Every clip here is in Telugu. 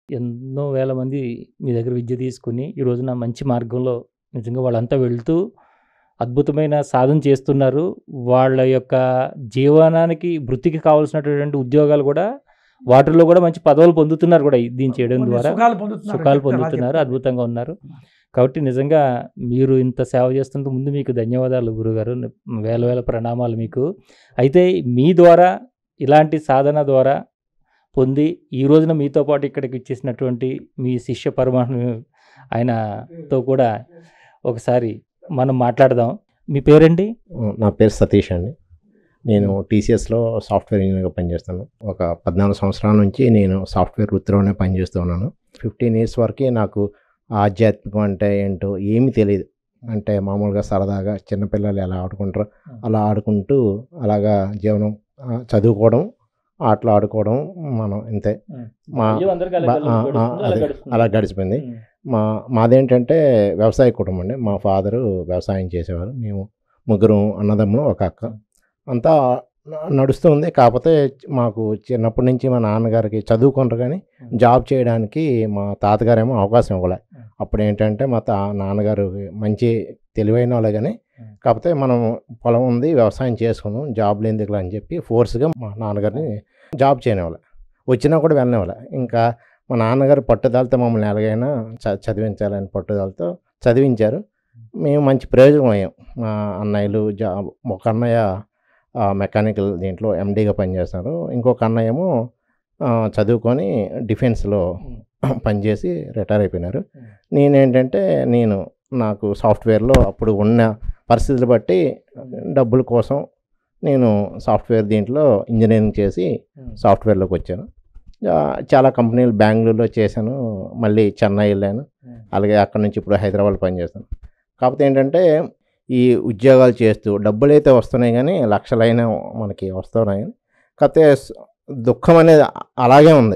ఎన్నో వేల మంది మీ దగ్గర విద్య తీసుకొని ఈ రోజున మంచి మార్గంలో నిజంగా వాళ్ళంతా వెళ్తూ అద్భుతమైన సాధన చేస్తున్నారు వాళ్ళ యొక్క జీవనానికి వృత్తికి కావాల్సినటువంటి ఉద్యోగాలు కూడా వాటిల్లో కూడా మంచి పదవులు పొందుతున్నారు కూడా దీన్ని చేయడం కొన్ని ద్వారా సుఖాలు పొందుతున్నారు సుఖాలు చెప్తే అలా పొందుతున్నారు చెప్తారు. అద్భుతంగా ఉన్నారు కాబట్టి నిజంగా మీరు ఇంత సేవ చేస్తున్నందుకు ముందు మీకు ధన్యవాదాలు గురుగారు వేల వేల ప్రణామాలు మీకు అయితే మీ ద్వారా ఇలాంటి సాధన ద్వారా పొంది ఈ రోజున మీతో పాటు ఇక్కడికి ఇచ్చేసినటువంటి మీ శిష్య పరమాణు ఆయనతో కూడా ఒకసారి మనం మాట్లాడదాం మీ పేరండి నా పేరు సతీష్ అండి నేను టీసీఎస్లో సాఫ్ట్వేర్ ఇంజనీర్గా పనిచేస్తాను ఒక పద్నాలుగు సంవత్సరాల నుంచి నేను సాఫ్ట్వేర్ వృత్తిలోనే పనిచేస్తూ ఉన్నాను ఫిఫ్టీన్ ఇయర్స్ వరకు నాకు ఆధ్యాత్మికం అంటే ఏంటో ఏమీ తెలియదు అంటే మామూలుగా సరదాగా చిన్నపిల్లలు ఎలా ఆడుకుంటారో అలా ఆడుకుంటూ అలాగా జీవనం ఆ, చదువుకోవడం ఆటలు ఆడుకోవడం మనం ఇంతే మా బా- ఆ, ఆ, అదే, అలా గడిచిపోయింది మా మాదేంటంటే వ్యవసాయ కుటుంబం అండి మా ఫాదరు వ్యవసాయం చేసేవారు మేము ముగ్గురు అన్నదమ్ములు ఒక అక్క అంతా న- నడుస్తుంది కాకపోతే మాకు చిన్నప్పటి నుంచి మా నాన్నగారికి చదువుకుంటారు కానీ జాబ్ చేయడానికి మా తాతగారేమో అవకాశం ఇవ్వలే అప్పుడు ఏంటంటే మా తా నాన్నగారు మంచి తెలివైన వాళ్ళే కానీ కాకపోతే మనం పొలం ఉంది వ్యవసాయం చేసుకుందాం జాబ్ ఎందుకులే అని చెప్పి ఫోర్స్గా మా నాన్నగారిని జాబ్ చేయనివ్వాలి వచ్చినా కూడా వెళ్ళనివ్వాలి ఇంకా మా నాన్నగారు పట్టుదలతో మమ్మల్ని ఎలాగైనా చ చదివించాలని పట్టుదలతో చదివించారు మేము మంచి ప్రయోజనం అయ్యాం మా అన్నయ్యలు జాబ్ ఒక అన్నయ్య ఆ, మెకానికల్ దీంట్లో ఎండీగా పనిచేస్తారు ఇంకొక అన్నయ్య ఏమో ఆ, చదువుకొని డిఫెన్స్లో పనిచేసి రిటైర్ అయిపోయినారు నేనేంటంటే నేను నాకు సాఫ్ట్వేర్లో అప్పుడు ఉన్న పరిస్థితులు బట్టి డబ్బుల కోసం నేను సాఫ్ట్వేర్ దీంట్లో ఇంజనీరింగ్ చేసి సాఫ్ట్వేర్లోకి వచ్చాను ఆ, చాలా కంపెనీలు బెంగళూరులో చేశాను మళ్ళీ చెన్నై వెళ్ళాను అలాగే అక్కడ నుంచి ఇప్పుడు హైదరాబాద్ పనిచేస్తాను కాకపోతే ఏంటంటే ఈ ఉద్యోగాలు చేస్తూ డబ్బులు అయితే వస్తున్నాయి కానీ లక్షలైన మనకి వస్తున్నాయి కాకపోతే స్- దుఃఖం అనేది అలాగే ఉంది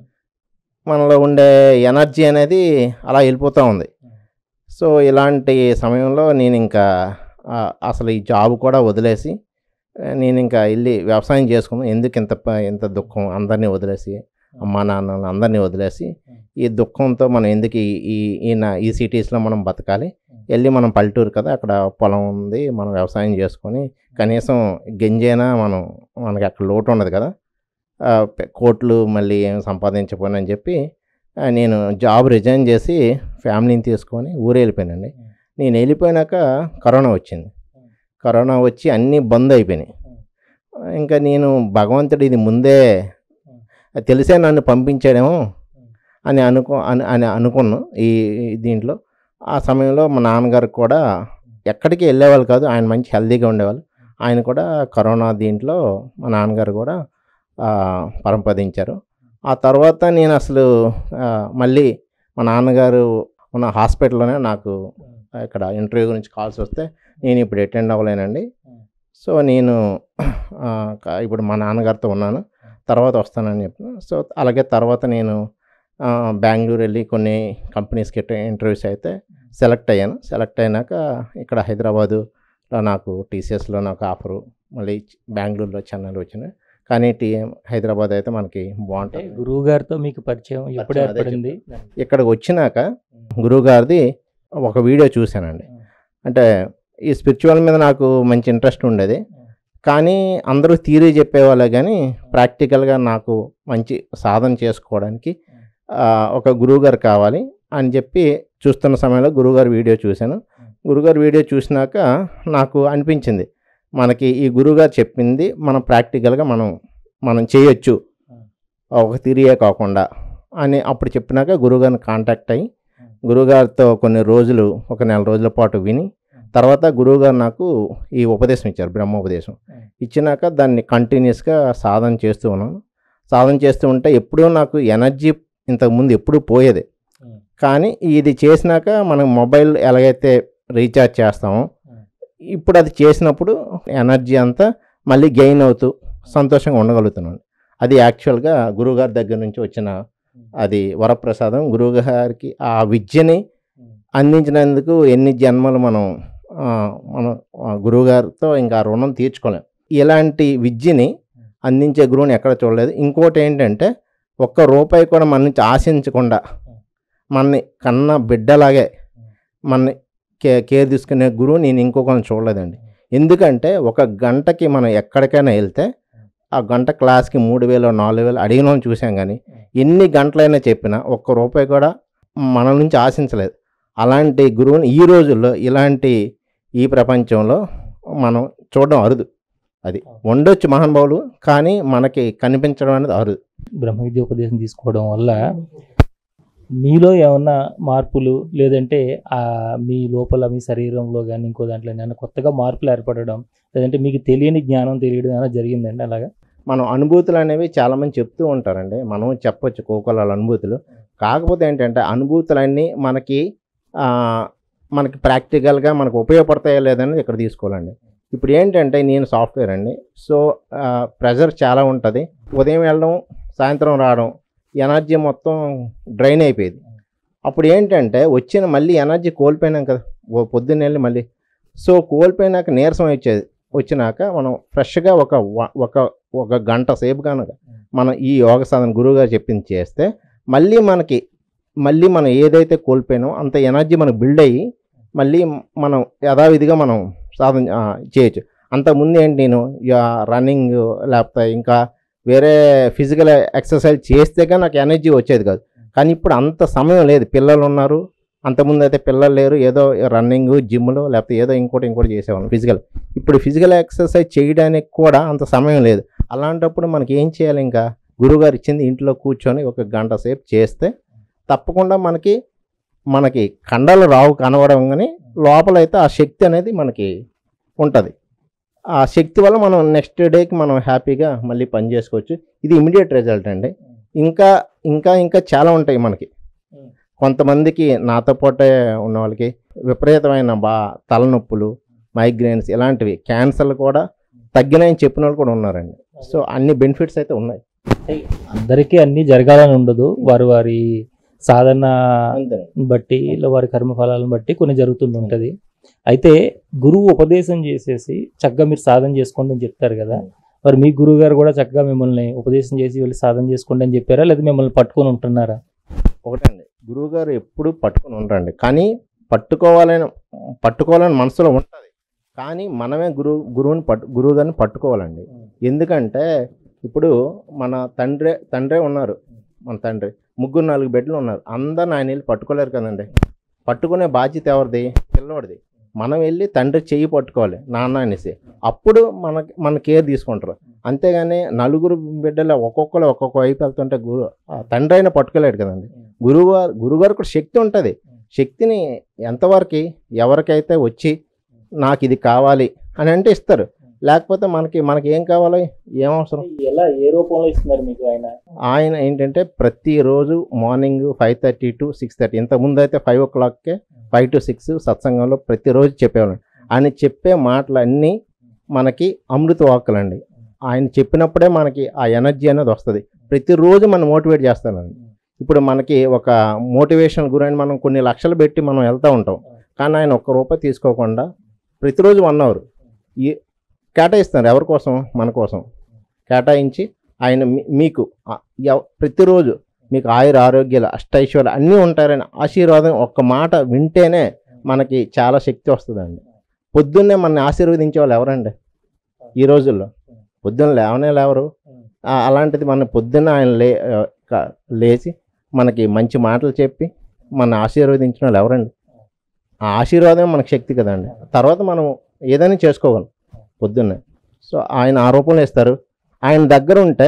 మనలో ఉండే ఎనర్జీ అనేది అలా వెళ్ళిపోతూ ఉంది సో ఇలాంటి సమయంలో నేను ఇంకా ఆ, అసలు ఈ జాబ్ కూడా వదిలేసి ఆ, నేను ఇంకా వెళ్ళి వ్యవసాయం చేసుకున్నాను ఎందుకు ఇంత ప- ఇంత దుఃఖం అందరినీ వదిలేసి అమ్మా నాన్నలు అందరినీ వదిలేసి ఈ దుఃఖంతో మనం ఎందుకు ఈ ఈ- ఈ నా- ఈ సిటీస్లో మనం బతకాలి వెళ్ళి మనం పల్లెటూరు కదా అక్కడ పొలం ఉంది మనం వ్యవసాయం చేసుకొని కనీసం గంజైనా మనం మనకి అక్కడ లోటు ఉండదు కదా ఆ, పె- కోట్లు మళ్ళీ ఏం సంపాదించకపోయినా అని చెప్పి ఆ, నేను జాబ్ రిజైన్ చేసి ఫ్యామిలీని తీసుకొని ఊరు వెళ్ళిపోయానండి నేను వెళ్ళిపోయినాక కరోనా వచ్చింది కరోనా వచ్చి అన్నీ బంద్ అయిపోయినాయి ఇంకా నేను భగవంతుడు ఇది ముందే తెలిసే నన్ను పంపించాడేమో అని అనుకో అని అని అనుకున్నాను ఈ ఈ దీంట్లో ఆ సమయంలో మా నాన్నగారు కూడా ఎక్కడికి వెళ్ళేవాళ్ళు కాదు ఆయన మంచి హెల్తీగా ఉండేవాళ్ళు ఆయన కూడా కరోనా దీంట్లో మా నాన్నగారు కూడా ఆ, పరంపదించారు ఆ తర్వాత నేను అసలు ఆ, మళ్ళీ మా నాన్నగారు ఉన్న హాస్పిటల్లోనే నాకు ఇక్కడ ఇంటర్వ్యూ గురించి కాల్స్ వస్తే నేను ఇప్పుడు అటెండ్ అవ్వలేనండి సో నేను ఆ, క- ఇప్పుడు మా నాన్నగారితో ఉన్నాను తర్వాత వస్తానని చెప్పిన సో అలాగే తర్వాత నేను ఆ, బెంగళూరు వెళ్ళి కొన్ని కంపెనీస్కి ఇంటర్వ్యూస్ అయితే సెలెక్ట్ అయ్యాను సెలెక్ట్ అయినాక ఇక్కడ హైదరాబాదులో నాకు టీసీఎస్లో నాకు ఆఫరు మళ్ళీ బెంగళూరులో చెన్నైలో వచ్చినాయి కానీ టీ హైదరాబాద్ అయితే మనకి అంటే బాగుంటుంది గురువు గారితో మీకు పరిచయం ఎప్పుడు పరిచయం, అదే ఏర్పడింది ఇక్కడికి వచ్చినాక గురువుగారిది ఒక వీడియో చూశానండి అంటే ఈ స్పిరిచువల్ మీద నాకు మంచి ఇంట్రెస్ట్ ఉండేది కానీ అందరూ థియరీ చెప్పేవాళ్ళే కానీ ప్రాక్టికల్గా నాకు మంచి సాధన చేసుకోవడానికి ఆ, ఒక గురువుగారు కావాలి అని చెప్పి చూస్తున్న సమయంలో గురువుగారి వీడియో చూశాను గురువుగారి వీడియో చూసినాక నాకు అనిపించింది మనకి ఈ గురువుగారు చెప్పింది మనం ప్రాక్టికల్గా మనం మనం చేయొచ్చు ఒక థియరీయే కాకుండా అని అప్పుడు చెప్పినాక గురువుగారిని కాంటాక్ట్ అయ్యి గురువుగారితో కొన్ని రోజులు ఒక నెల రోజుల పాటు విని తర్వాత గురువుగారు నాకు ఈ ఉపదేశం ఇచ్చారు బ్రహ్మోపదేశం ఇచ్చినాక దాన్ని కంటిన్యూస్గా సాధన చేస్తూ ఉన్నాను సాధన చేస్తూ ఉంటే ఎప్పుడూ నాకు ఎనర్జీ ఇంతకుముందు ఎప్పుడూ పోయేది కానీ ఇది చేసినాక మనం మొబైల్ ఎలాగైతే రీఛార్జ్ చేస్తామో ఇప్పుడు అది చేసినప్పుడు ఎనర్జీ అంతా మళ్ళీ గెయిన్ అవుతూ సంతోషంగా ఉండగలుగుతున్నాను అది యాక్చువల్గా గురువుగారి దగ్గర నుంచి వచ్చిన అది వరప్రసాదం గురువుగారికి ఆ విద్యని అందించినందుకు ఎన్ని జన్మలు మనం ఆ, మనం ఆ, గురువుగారితో ఇంకా ఆ రుణం తీర్చుకోలేం ఇలాంటి విద్యని అందించే గురువుని ఎక్కడ చూడలేదు ఇంకోటి ఏంటంటే ఒక్క రూపాయి కూడా మన నుంచి ఆశించకుండా మనని కన్న బిడ్డలాగే మనని కే కేర్ తీసుకునే గురువు నేను ఇంకొకరిని చూడలేదండి ఎందుకంటే ఒక గంటకి మనం ఎక్కడికైనా వెళ్తే ఆ గంట క్లాస్కి మూడు వేలు నాలుగు వేలు అడిగిన వాళ్ళని చూసాం కానీ ఎన్ని గంటలైనా చెప్పినా ఒక్క రూపాయి కూడా మన నుంచి ఆశించలేదు అలాంటి గురువుని ఈ రోజుల్లో ఇలాంటి ఈ ప్రపంచంలో మనం చూడడం అరుదు అది ఉండొచ్చు మహానుభావులు కానీ మనకి కనిపించడం అనేది అరుదు బ్రహ్మ విద్య ఉపదేశం తీసుకోవడం వల్ల మీలో ఏమన్నా మార్పులు లేదంటే ఆ మీ లోపల మీ శరీరంలో కానీ ఇంకో దాంట్లో ఏమైనా కొత్తగా మార్పులు ఏర్పడడం లేదంటే మీకు తెలియని జ్ఞానం తెలియడం ఏమైనా జరిగిందండి అలాగా మనం అనుభూతులు అనేవి చాలామంది చెప్తూ ఉంటారండి మనం చెప్పొచ్చు కోకోలాల అనుభూతులు కాకపోతే ఏంటంటే అనుభూతులన్నీ మనకి ఆ, మనకి ప్రాక్టికల్గా మనకు ఉపయోగపడతాయో లేదని ఇక్కడ తీసుకోవాలండి ఇప్పుడు ఏంటంటే నేను సాఫ్ట్వేర్ అండి సో ప్రెషర్ చాలా ఉంటుంది ఉదయం వెళ్ళడం సాయంత్రం రావడం ఎనర్జీ మొత్తం డ్రైన్ అయిపోయేది అప్పుడు ఏంటంటే వచ్చిన మళ్ళీ ఎనర్జీ కోల్పోయినాం కదా ఓ పొద్దున్న వెళ్ళి మళ్ళీ సో కోల్పోయినాక నీరసం వచ్చేది వచ్చినాక మనం ఫ్రెష్గా ఒక వ- ఒక ఒక గంట సేపు కనుక మనం ఈ యోగ సాధన గురువుగారు చెప్పింది చేస్తే మళ్ళీ మనకి మళ్ళీ మనం ఏదైతే కోల్పోయినామో అంత ఎనర్జీ మనకు బిల్డ్ అయ్యి మళ్ళీ మనం యథావిధిగా మనం సాధన ఆ, చేయొచ్చు అంతకుముందు ఏంటి నేను రన్నింగ్ లేకపోతే ఇంకా వేరే ఫిజికల్ ఎక్సర్సైజ్ చేస్తే కానీ నాకు ఎనర్జీ వచ్చేది కాదు కానీ ఇప్పుడు అంత సమయం లేదు పిల్లలు ఉన్నారు అంతకుముందు అయితే పిల్లలు లేరు ఏదో రన్నింగ్ జిమ్లో లేకపోతే ఏదో ఇంకోటి ఇంకోటి చేసేవాళ్ళం ఫిజికల్ ఇప్పుడు ఫిజికల్ ఎక్సర్సైజ్ చేయడానికి కూడా అంత సమయం లేదు అలాంటప్పుడు మనకి ఏం చేయాలి ఇంకా గురువుగారు ఇచ్చింది ఇంట్లో కూర్చొని ఒక గంట సేపు చేస్తే తప్పకుండా మనకి మనకి కండలు రావు కనబడడం కానీ లోపలైతే ఆ శక్తి అనేది మనకి ఉంటుంది ఆ శక్తి వల్ల మనం నెక్స్ట్ డేకి మనం హ్యాపీగా మళ్ళీ పని చేసుకోవచ్చు ఇది ఇమీడియట్ రిజల్ట్ అండి ఇంకా ఇంకా ఇంకా చాలా ఉంటాయి మనకి కొంతమందికి నాతో పాటే ఉన్న వాళ్ళకి విపరీతమైన బా తలనొప్పులు మైగ్రేన్స్ ఇలాంటివి క్యాన్సర్లు కూడా తగ్గినాయని చెప్పిన వాళ్ళు కూడా ఉన్నారండి సో అన్ని బెనిఫిట్స్ అయితే ఉన్నాయి అందరికీ అన్నీ జరగాలని ఉండదు వారి వారి సాధన అంతేనండి బట్టి ఇలా వారి కర్మఫలాలను బట్టి కొన్ని జరుగుతుంది ఉంటుంది అయితే గురువు ఉపదేశం చేసేసి చక్కగా మీరు సాధన చేసుకోండి అని చెప్తారు కదా మరి మీ గురువు గారు కూడా చక్కగా మిమ్మల్ని ఉపదేశం చేసి వెళ్ళి సాధన చేసుకోండి అని చెప్పారా లేదా మిమ్మల్ని పట్టుకొని ఉంటున్నారా ఒకటండి గురువుగారు ఎప్పుడు పట్టుకొని ఉండరండి కానీ పట్టుకోవాలని పట్టుకోవాలని మనసులో ఉంటుంది కానీ మనమే గురువు గురువుని పట్టు గురువు గారిని పట్టుకోవాలండి ఎందుకంటే ఇప్పుడు మన తండ్రే తండ్రే ఉన్నారు మన తండ్రి ముగ్గురు నాలుగు బిడ్డలు ఉన్నారు అందరిని ఆయన వెళ్ళి పట్టుకోలేరు కదండి పట్టుకునే బాధ్యత ఎవరిది పిల్లోడిది మనం వెళ్ళి తండ్రి చెయ్యి పట్టుకోవాలి నాన్న అనేసి అప్పుడు మనకి మన కేర్ తీసుకుంటారు అంతేగాని నలుగురు బిడ్డలు ఒక్కొక్కరు ఒక్కొక్క వైపు వెళ్తుంటే గురు ఆ తండ్రి అయినా పట్టుకోలేడు కదండి గురువు గురువుగారు కూడా శక్తి ఉంటుంది శక్తిని ఎంతవరకు ఎవరికైతే వచ్చి నాకు ఇది కావాలి అని అంటే ఇస్తారు లేకపోతే మనకి మనకి ఏం కావాలి ఏం అవసరం ఎలా ఏ రూపంలో ఇస్తున్నారు మీకు ఆయన ఆయన ఏంటంటే ప్రతిరోజు morning five thirty to six thirty ఇంతకుముందు అయితే ఫైవ్ ఓ క్లాక్కే ఫైవ్ టు సిక్స్ సత్సంగంలో ప్రతిరోజు చెప్పేవాళ్ళం ఆయన చెప్పే మాటలన్నీ మనకి అమృత వాక్కులండి ఆయన చెప్పినప్పుడే మనకి ఆ ఎనర్జీ అనేది వస్తుంది ప్రతిరోజు మనం మోటివేట్ చేస్తానండి ఇప్పుడు మనకి ఒక మోటివేషన్ గురైన మనం కొన్ని లక్షలు పెట్టి మనం వెళ్తూ ఉంటాం కానీ ఆయన ఒక్క రూపాయి తీసుకోకుండా ప్రతిరోజు వన్ అవర్ ఈ కేటాయిస్తున్నారు ఎవరి కోసం మన కోసం కేటాయించి ఆయన మీ- మీకు ఆ- ఎవ- ప్రతిరోజు మీకు ఆయుర ఆరోగ్యాలు అష్టైశ్వర్యాలు అన్నీ ఉంటారని ఆశీర్వాదం ఒక్క మాట వింటేనే మనకి చాలా శక్తి వస్తుందండి పొద్దున్నే మనని ఆశీర్వదించే వాళ్ళు ఎవరండి ఈ రోజుల్లో పొద్దున్న లేవనే లేవరు ఆ, అలాంటిది మన పొద్దున్న ఆయన లే ఆ, క- లేచి మనకి మంచి మాటలు చెప్పి మన ఆశీర్వదించిన వాళ్ళు ఎవరండి ఆ ఆశీర్వాదం మనకు శక్తి కదండి తర్వాత మనం ఏదైనా చేసుకోగలం పొద్దున్నే సో ఆయన ఆ రూపంలో ఇస్తారు ఆయన దగ్గర ఉంటే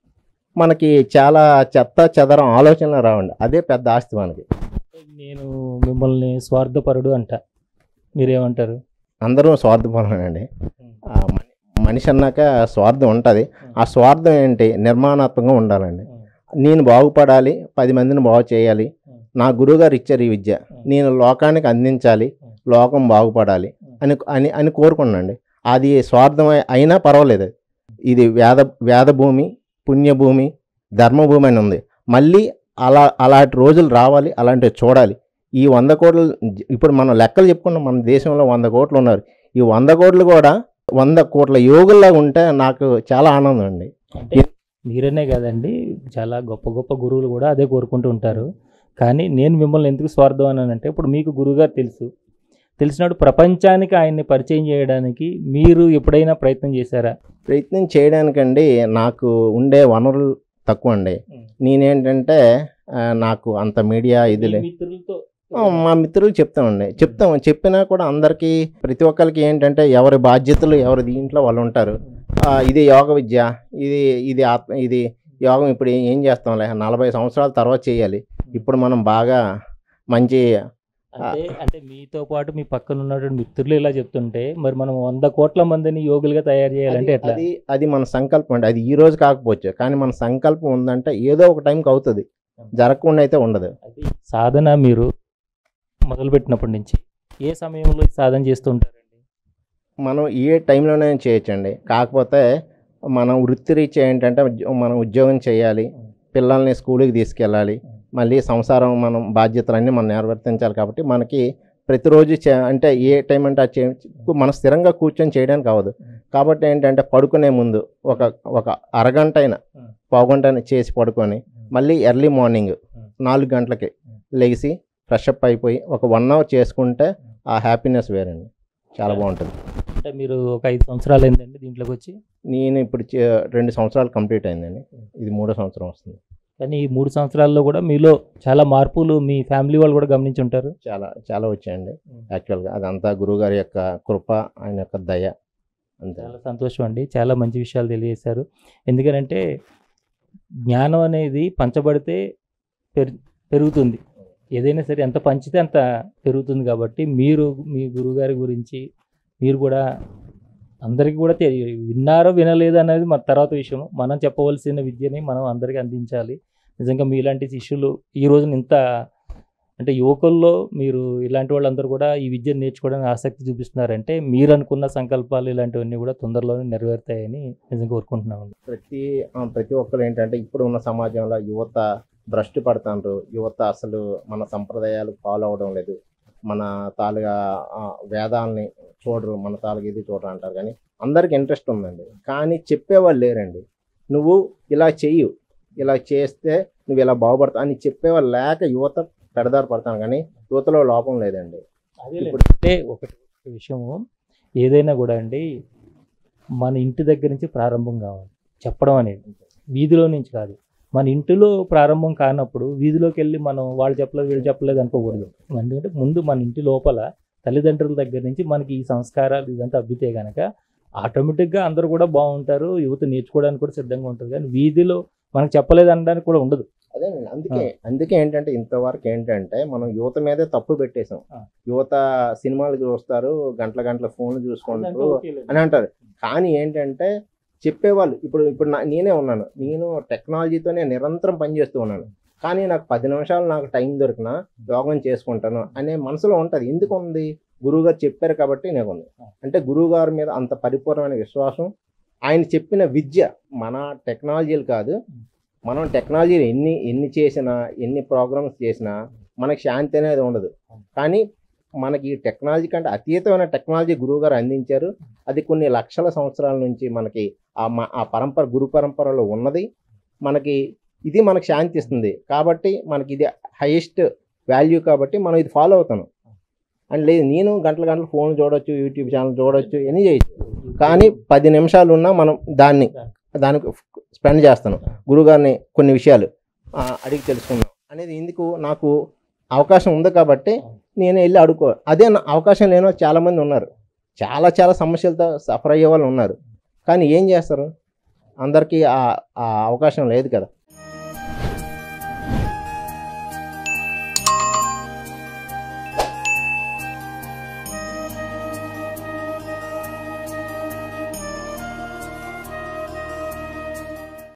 మనకి చాలా చెత్త చెదరం ఆలోచనలు రావండి అదే పెద్ద ఆస్తి మనకి నేను మిమ్మల్ని స్వార్థపరుడు అంట మీరేమంటారు అందరూ స్వార్థపరులండి ఆ మని- మనిషి అన్నాక స్వార్థం ఉంటుంది ఆ స్వార్థం ఏంటి నిర్మాణాత్మకంగా ఉండాలండి నేను బాగుపడాలి పది మందిని బాగు చేయాలి నా గురువుగారు ఇచ్చారు ఈ విద్య నేను లోకానికి అందించాలి లోకం బాగుపడాలి అని అని అని కోరుకున్నాండి అది స్వార్థం అయి- అయినా పర్వాలేదు ఇది వేద వేదభూమి పుణ్యభూమి ధర్మభూమి అని ఉంది మళ్ళీ అలా అలాంటి రోజులు రావాలి అలాంటివి చూడాలి ఈ వంద కోట్లు ఇప్పుడు మనం లెక్కలు చెప్పుకున్నాం మన దేశంలో వంద కోట్లు ఉన్నారు ఈ వంద కోట్లు కూడా వంద కోట్ల యోగుల్లా ఉంటే నాకు చాలా ఆనందం అండి అంటే మీరనే కాదండి చాలా గొప్ప గొప్ప గురువులు కూడా అదే కోరుకుంటూ ఉంటారు కానీ నేను మిమ్మల్ని ఎందుకు స్వార్థం అని అంటే ఇప్పుడు మీకు గురువుగారు తెలుసు తెలిసినప్పుడు ప్రపంచానికి ఆయన్ని పరిచయం చేయడానికి మీరు ఎప్పుడైనా ప్రయత్నం చేశారా ప్రయత్నం చేయడానికండి నాకు ఉండే వనరులు తక్కువ అండి నేనేంటంటే ఆ, నాకు అంత మీడియా ఇది లే- మీ మిత్రులతో ఆ, మా మిత్రులు చెప్తామండి చెప్తాం చెప్పినా కూడా అందరికీ ప్రతి ఒక్కరికి ఏంటంటే ఎవరి బాధ్యతలు ఎవరి దీంట్లో వాళ్ళు ఉంటారు ఆ, ఇది యోగ విద్య ఇది ఇది ఆత్మ ఇది యోగం ఇప్పుడు ఏం- ఏం చేస్తాంలే నలభై సంవత్సరాల తర్వాత చేయాలి ఇప్పుడు మనం బాగా మంచి అంటే అంటే మీతో పాటు మీ పక్కన ఉన్నటువంటి మిత్రులు ఇలా చెప్తుంటే మరి మనం వంద కోట్ల మందిని యోగులుగా తయారు చేయాలంటే అది- ఎట్లా అది అది మన సంకల్పం అండి అది ఈ రోజు కాకపోవచ్చు కానీ మన సంకల్పం ఉందంటే ఏదో ఒక టైంకి అవుతుంది జరగకుండా అయితే ఉండదు అది సాధన మీరు మొదలుపెట్టినప్పటి నుంచి ఏ సమయంలో ఈ సాధన చేస్తుంటారండి మనం ఏ టైంలోనే చేయొచ్చండి కాకపోతే మనం వృత్తిరీత్యా ఏంటంటే ఉద్యో- మనం ఉద్యోగం చేయాలి పిల్లల్ని స్కూల్కి తీసుకెళ్ళాలి మళ్ళీ సంసారం మనం బాధ్యతలన్నీ మనం నిర్వర్తించాలి కాబట్టి మనకి ప్రతిరోజు చే అంటే ఏ టైం అంటే అది చే మనం స్థిరంగా కూర్చొని చేయడానికి అవ్వదు కాబట్టి ఏంటంటే పడుకునే ముందు ఒక ఒక అరగంట అయినా పావుగంట అయినా చేసి పడుకొని మళ్ళీ ఎర్లీ మార్నింగ్ నాలుగు గంటలకి లెగిసి ఫ్రెష్ అప్ అయిపోయి ఒక వన్ అవర్ చేసుకుంటే ఆ హ్యాపీనెస్ వేరండి చాలా బాగుంటుంది అంటే మీరు ఒక ఐదు సంవత్సరాలు అయిందండి దీంట్లోకి వచ్చి నేను ఇప్పుడు చే- రెండు సంవత్సరాలు కంప్లీట్ అయిందండి ఇది మూడో సంవత్సరం వస్తుంది కానీ ఈ మూడు సంవత్సరాల్లో కూడా మీలో చాలా మార్పులు మీ ఫ్యామిలీ వాళ్ళు కూడా గమనించి ఉంటారు చాలా చాలా వచ్చాయండి యాక్చువల్గా అదంతా గురువుగారి యొక్క కృప ఆయన యొక్క దయ అంతే చాలా సంతోషం అండి చాలా మంచి విషయాలు తెలియజేశారు ఎందుకంటే జ్ఞానం అనేది పంచబడితే పెరు పెరుగుతుంది ఏదైనా సరే ఎంత పంచితే అంత పెరుగుతుంది కాబట్టి మీరు మీ గురువుగారి గురించి మీరు కూడా అందరికీ కూడా తెలియ విన్నారో వినలేదు అనేది మన తర్వాత విషయం మనం చెప్పవలసిన విద్యని మనం అందరికీ అందించాలి నిజంగా మీలాంటి శిష్యులు ఈ రోజున ఇంత అంటే యువకుల్లో మీరు ఇలాంటి వాళ్ళందరూ కూడా ఈ విద్యను నేర్చుకోవడానికి ఆసక్తి చూపిస్తున్నారంటే మీరు అనుకున్న సంకల్పాలు ఇలాంటివన్నీ కూడా తొందరలోనే నెరవేరుతాయని నిజంగా కోరుకుంటున్నామండి ప్రతి ఆ, ప్రతి ఒక్కరు ఏంటంటే ఇప్పుడు ఉన్న సమాజంలో యువత భ్రష్టు పడుతున్నారు యువత అసలు మన సంప్రదాయాలు ఫాలో అవడం లేదు మన తాలుగా ఆ, వేదాలని చూడరు మన తాలుగా ఇది చూడరు అంటారు కానీ అందరికి ఇంట్రెస్ట్ ఉందండి కానీ చెప్పేవాళ్ళు లేరండి నువ్వు ఇలా చెయ్యు ఇలా చేస్తే నువ్వు ఇలా బాగుపడతావు అని చెప్పేవాళ్ళు లేక యువత పెడదారు పడతాను కానీ యువతలో లోపం లేదండి ఇప్పుడు అంటే ఒకటి ఒక విషయము ఏదైనా కూడా అండి మన ఇంటి దగ్గర నుంచి ప్రారంభం కావాలి చెప్పడం అనేది వీధిలో నుంచి కాదు మన ఇంటిలో ప్రారంభం కానప్పుడు వీధిలోకి వెళ్ళి మనం వాళ్ళు చెప్పలేదు వీళ్ళు చెప్పలేదు అనుకోకూడదు ఎందుకంటే ముందు మన ఇంటి లోపల తల్లిదండ్రుల దగ్గర నుంచి మనకి ఈ సంస్కారాలు ఇదంతా అబ్బితే కనుక ఆటోమేటిక్గా అందరూ కూడా బాగుంటారు యువత నేర్చుకోవడానికి కూడా సిద్ధంగా ఉంటుంది కానీ వీధిలో మనకు చెప్పలేదు అనడానికి కూడా ఉండదు అదే అందుకే అందుకే ఏంటంటే ఇంతవరకు ఏంటంటే మనం యువత మీదే తప్పు పెట్టేశాం ఆ. యువత సినిమాలు చూస్తారు గంటల గంటల ఫోన్లు చూసుకుంటారు అని అంటారు కానీ ఏంటంటే చెప్పేవాళ్ళు ఇప్పుడు ఇప్పుడు నా- నేనే ఉన్నాను నేను టెక్నాలజీతోనే నిరంతరం పనిచేస్తూ ఉన్నాను కానీ నాకు పది నిమిషాలు నాకు టైం దొరికినా యోగం చేసుకుంటాను అనే మనసులో ఉంటుంది ఎందుకు ఉంది గురువుగారు చెప్పారు కాబట్టి నాకు ఉంది అంటే గురువుగారి మీద అంత పరిపూర్ణమైన విశ్వాసం ఆయన చెప్పిన విద్య మన టెక్నాలజీలు కాదు మనం టెక్నాలజీలు ఎన్ని ఎన్ని చేసినా ఎన్ని ప్రోగ్రామ్స్ చేసినా మనకి శాంతి అనేది ఉండదు కానీ మనకి ఈ టెక్నాలజీ కంటే అతీతమైన టెక్నాలజీ గురువుగారు అందించారు అది కొన్ని లక్షల సంవత్సరాల నుంచి మనకి ఆ మ- ఆ పరంపర గురు పరంపరలో ఉన్నది మనకి ఇది మనకు శాంతి ఇస్తుంది కాబట్టి మనకి ఇది హైయెస్ట్ వాల్యూ కాబట్టి మనం ఇది ఫాలో అవుతాను అండ్ లేదు నేను గంటల గంటలు ఫోన్ చూడొచ్చు యూట్యూబ్ ఛానల్ చూడొచ్చు ఎన్ని చేయొచ్చు కానీ పది నిమిషాలు ఉన్నా మనం దాన్ని దానికి స్పెండ్ చేస్తాను గురుగారిని కొన్ని విషయాలు ఆ, అడిగి తెలుసుకుందాం అనేది ఎందుకు నాకు అవకాశం ఉంది కాబట్టి నేను వెళ్ళి అడుకో అదే నా అవకాశం లేనో చాలామంది ఉన్నారు చాలా చాలా సమస్యలతో సఫర్ అయ్యే వాళ్ళు ఉన్నారు కానీ ఏం చేస్తారు అందరికీ ఆ ఆ అవకాశం లేదు కదా